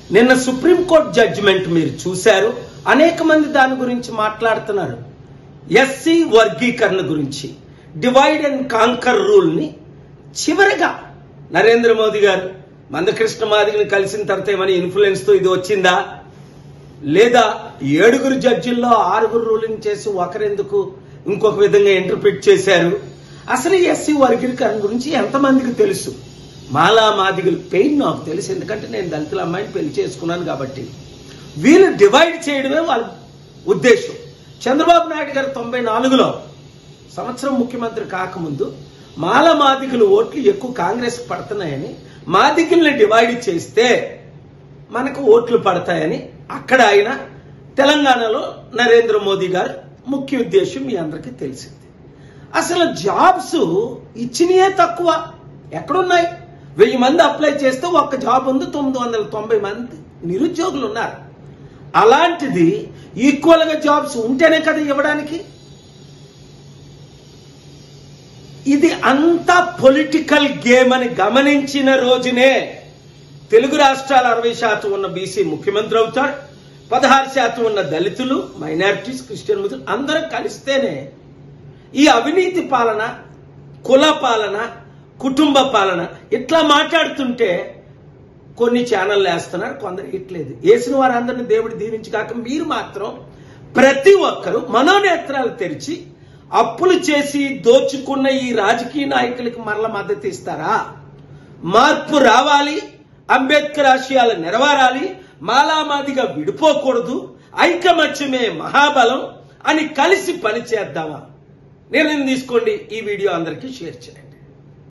నిన్న supreme court judgement మీరు చూశారు అనేక మంది దాని గురించి మాట్లాడుతున్నారు ఎస్సీ వర్గీకరణ గురించి డివైడ్ అండ్ కాంకర్ రూల్ ని చివరిగా నరేంద్ర మోదీ గారు మందకృష్ణ మాదిగని కలిసిన తర్వాత ఏమైనా ఇన్ఫ్లుయెన్స్ తో ఇది వచ్చిందా లేదా ఏడుగురు జడ్జిల్లో ఆరుగురు రూలింగ్ చేసి ఒకరెందుకు ఇంకొక విధంగా ఇంటర్ప్రిట్ చేశారు అసలు ఎస్సీ వర్గీకరణ గురించి ఎంతమందికి తెలుసు మాలా మాదిగల పెయిన్ నాకు తెలుసు ఎందుకంటే నేను దళితుల అమ్మాయిని పెళ్లి చేసుకున్నాను కాబట్టి వీళ్ళు డివైడ్ చేయడమే వాళ్ళ ఉద్దేశం చంద్రబాబు నాయుడు గారు తొంభై నాలుగులో సంవత్సరం ముఖ్యమంత్రి కాకముందు మాల మాదిగల ఓట్లు ఎక్కువ కాంగ్రెస్ పడుతున్నాయని మాదిగల్ని డివైడ్ చేస్తే మనకు ఓట్లు పడతాయని అక్కడ ఆయన తెలంగాణలో నరేంద్ర మోదీ గారు ముఖ్య ఉద్దేశం మీ అందరికీ తెలిసింది అసలు జాబ్స్ ఇచ్చినయే తక్కువ ఎక్కడున్నాయి వెయ్యి మంది అప్లై చేస్తే ఒక్క జాబ్ ఉంది తొమ్మిది వందల తొంభై మంది నిరుద్యోగులు ఉన్నారు అలాంటిది ఈక్వల్ గా జాబ్స్ ఉంటేనే కదా ఇవ్వడానికి ఇది అంతా పొలిటికల్ గేమ్ అని గమనించిన రోజునే తెలుగు రాష్ట్రాల అరవై శాతం ఉన్న బీసీ ముఖ్యమంత్రి అవుతాడు పదహారు శాతం ఉన్న దళితులు మైనారిటీస్ క్రిస్టియన్ ముస్లిం అందరం కలిస్తేనే ఈ అవినీతి పాలన కుల పాలన కుటుంబ పాలన ఇట్లా మాట్లాడుతుంటే కొన్ని ఛానళ్ళు వేస్తున్నారు కొందరు ఇట్లేదు వేసిన వారందరిని దేవుడు దీవించి కాక మీరు మాత్రం ప్రతి ఒక్కరు మనోనేత్రాలు తెరిచి అప్పులు చేసి దోచుకున్న ఈ రాజకీయ నాయకులకి మరల మద్దతు ఇస్తారా మార్పు రావాలి అంబేద్కర్ ఆశయాలు నెరవేరాలి మాలామాదిగా విడిపోకూడదు ఐకమత్యమే మహాబలం అని కలిసి పనిచేద్దామా నిర్ణయం తీసుకోండి ఈ వీడియో అందరికీ షేర్ చేయండి